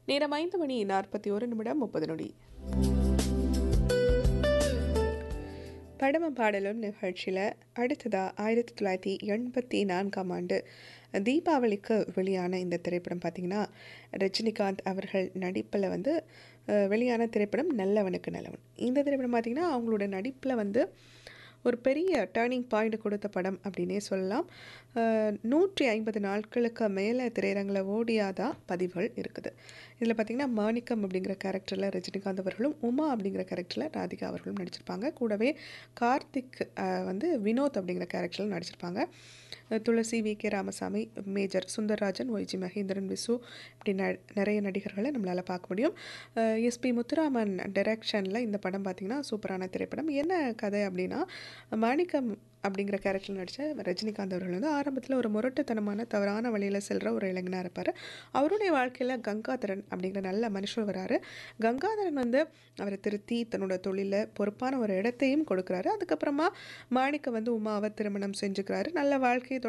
நேரம் ஐந்து மணி நாற்பத்தி ஒரு நிமிடம் முப்பது நொடி படமும் பாடலும் நிகழ்ச்சியில் அடுத்ததாக ஆயிரத்தி தொள்ளாயிரத்தி எண்பத்தி நான்காம் ஆண்டு தீபாவளிக்கு வெளியான இந்த திரைப்படம் பார்த்திங்கன்னா ரஜினிகாந்த் அவர்கள் நடிப்பில் வந்து அஹ், வெளியான திரைப்படம் நல்லவனுக்கு நல்லவன் இந்த திரைப்படம் பார்த்திங்கன்னா அவங்களோட நடிப்பில் வந்து ஒரு பெரிய டேர்னிங் பாயிண்ட் கொடுத்த படம் அப்படின்னே சொல்லலாம் அஹ், நூற்றி ஐம்பது நாட்களுக்கு மேலே திரையரங்கில் ஓடியாதான் பதிவுகள் இருக்குது இதில் பார்த்திங்கன்னா மாணிக்கம் அப்படிங்கிற கேரக்டரில் ரஜினிகாந்த் அவர்களும் உமா அப்படிங்கிற கேரக்டரில் ராதிகா அவர்களும் நடிச்சிருப்பாங்க கூடவே கார்த்திக் அஹ், வந்து வினோத் அப்படிங்கிற கேரக்டரில் நடிச்சிருப்பாங்க அஹ், Thulasi V K Ramasamy major Sundararajan Y G Mahendran Visu இப்படி ந நிறைய நடிகர்களை நம்மளால் பார்க்க முடியும் எஸ்பி முத்துராமன் டைரக்ஷனில் இந்த படம் பார்த்திங்கன்னா சூப்பரான திரைப்படம் என்ன கதை அப்படின்னா மாணிக்கம் அப்படிங்கிற கேரக்டர் நடித்த ரஜினிகாந்த் அவர்கள் வந்து ஆரம்பத்தில் ஒரு முரட்டுத்தனமான தவறான வழியில் செல்கிற ஒரு இளைஞனாக இருப்பார் அவருடைய வாழ்க்கையில் கங்காதரன் அப்படிங்கிற நல்ல மனுஷர் வராரு கங்காதரன் வந்து அவரை திருத்தி தன்னோட தொழிலில் பொறுப்பான ஒரு இடத்தையும் கொடுக்குறாரு அதுக்கப்புறமா மாணிக்கம் வந்து உமாவை திருமணம் செஞ்சுக்கிறாரு நல்ல வாழ்க்கையை